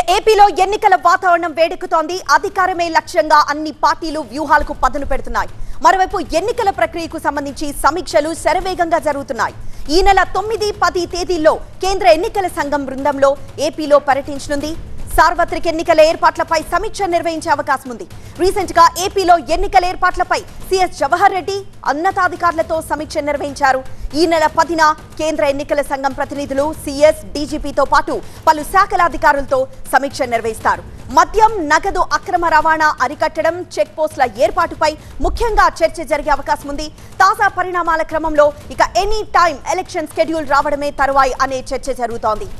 ఏపీలో ఎన్నికల వాతావరణం వేడెక్కుతోంది అధికారమే లక్ష్యంగా అన్ని పార్టీలు వ్యూహాలకు పదును పెడుతున్నాయి మరోవైపు ఎన్నికల ప్రక్రియకు సంబంధించి సమీక్షలు శరవేగంగా జరుగుతున్నాయి ఈ నెల తొమ్మిది పది తేదీల్లో కేంద్ర ఎన్నికల సంఘం బృందంలో ఏపీలో పర్యటించనుంది సార్వత్రిక ఎన్నికల ఏర్పాట్లపై సమీక్ష నిర్వహించే అవకాశం ఉంది రీసెంట్ గా ఏపీలో ఎన్నికల ఏర్పాట్లపై సిఎస్ జవహర్ రెడ్డి ఉన్నతాధికారులతో సమీక్ష నిర్వహించారు ఈ నెల పదిన కేంద్ర ఎన్నికల సంఘం ప్రతినిధులు సిఎస్ డీజీపీతో పాటు పలు శాఖల అధికారులతో సమీక్ష నిర్వహిస్తారు మద్యం నగదు అక్రమ రవాణా అరికట్టడం చెక్ పోస్టుల ఏర్పాటుపై ముఖ్యంగా చర్చ జరిగే అవకాశం ఉంది తాజా పరిణామాల క్రమంలో ఇక ఎనీ టైం ఎలక్షన్ షెడ్యూల్ రావడమే తరువాయి అనే చర్చ జరుగుతోంది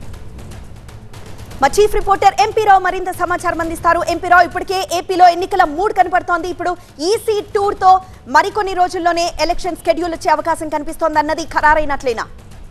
మా చీఫ్ రిపోర్టర్ ఎంపీ రావు మరింత సమాచారం అందిస్తారు ఎంపీ రావు ఇప్పటికే ఏపీలో ఎన్నికల మూడ్ కనపడుతోంది ఇప్పుడు ఈసీ టూర్ తో మరికొన్ని రోజుల్లోనే ఎలక్షన్ షెడ్యూల్ వచ్చే అవకాశం కనిపిస్తోంది అన్నది ఖరారైనట్లేనా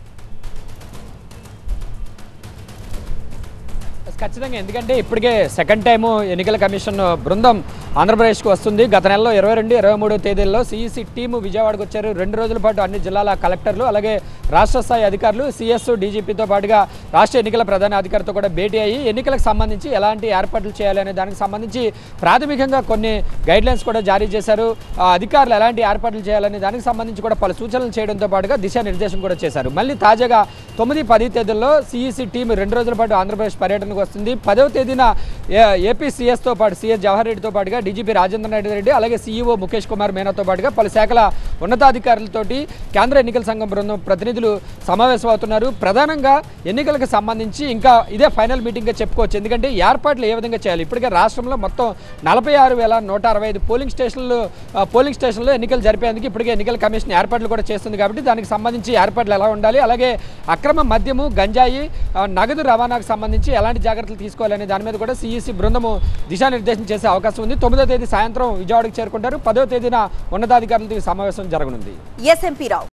ఖచ్చితంగా ఎందుకంటే ఇప్పటికే సెకండ్ టైము ఎన్నికల కమిషన్ బృందం ఆంధ్రప్రదేశ్కి వస్తుంది గత నెలలో ఇరవై రెండు ఇరవై మూడో తేదీల్లో సిఈసి టీము విజయవాడకు వచ్చారు రెండు రోజుల పాటు అన్ని జిల్లాల కలెక్టర్లు అలాగే రాష్ట్ర స్థాయి అధికారులు సిఎస్ డీజీపీతో పాటుగా రాష్ట్ర ఎన్నికల ప్రధాన అధికారితో కూడా భేటీ అయ్యి ఎన్నికలకు సంబంధించి ఎలాంటి ఏర్పాట్లు చేయాలి అనే దానికి సంబంధించి ప్రాథమికంగా కొన్ని గైడ్లైన్స్ కూడా జారీ చేశారు ఆ అధికారులు ఎలాంటి ఏర్పాట్లు చేయాలనే దానికి సంబంధించి కూడా పలు సూచనలు చేయడంతో పాటుగా దిశానిర్దేశం కూడా చేశారు మళ్ళీ తాజాగా తొమ్మిది పది తేదీల్లో సిఈసి టీం రెండు రోజుల పాటు ఆంధ్రప్రదేశ్ పర్యటనకు వస్తుంది పదవ తేదీన ఏ- ఏపీ సీఎస్తో పాటు సీఎస్ జవహర్ రెడ్డితో పాటుగా డీజీపీ రాజేంద్ర నాయుడు రెడ్డి అలాగే సీఈఓ ముఖేష్ కుమార్ మీనాతో పాటుగా పలు శాఖల ఉన్నతాధికారులతోటి కేంద్ర ఎన్నికల సంఘం బృందం ప్రతినిధులు సమావేశం అవుతున్నారు ప్రధానంగా ఎన్నికలకు సంబంధించి ఇంకా ఇదే ఫైనల్ మీటింగ్గా చెప్పుకోవచ్చు ఎందుకంటే ఏర్పాట్లు ఏ విధంగా చేయాలి ఇప్పటికే రాష్ట్రంలో మొత్తం నలభై ఆరు వేల నూట అరవై ఐదు పోలింగ్ స్టేషన్లు ఆ, పోలింగ్ స్టేషన్లో ఎన్నికలు జరిపేందుకు ఇప్పటికే ఎన్నికల కమిషన్ ఏర్పాట్లు కూడా చేస్తుంది కాబట్టి దానికి సంబంధించి ఏర్పాట్లు ఎలా ఉండాలి అలాగే అక్రమ మద్యము గంజాయి ఆ, నగదు రవాణాకు సంబంధించి ఎలాంటి జాగ్రత్తలు తీసుకోవాలనే దాని మీద కూడా సిఈసి బృందము దిశానిర్దేశం చేసే అవకాశం ఉంది తొమ్మిదో తేదీ సాయంత్రం విజయవాడకు చేరుకుంటారు పదో తేదీన ఉన్నతాధికారులతో ఈ సమావేశం జరగనుంది ఎస్ ఎంపీ రావు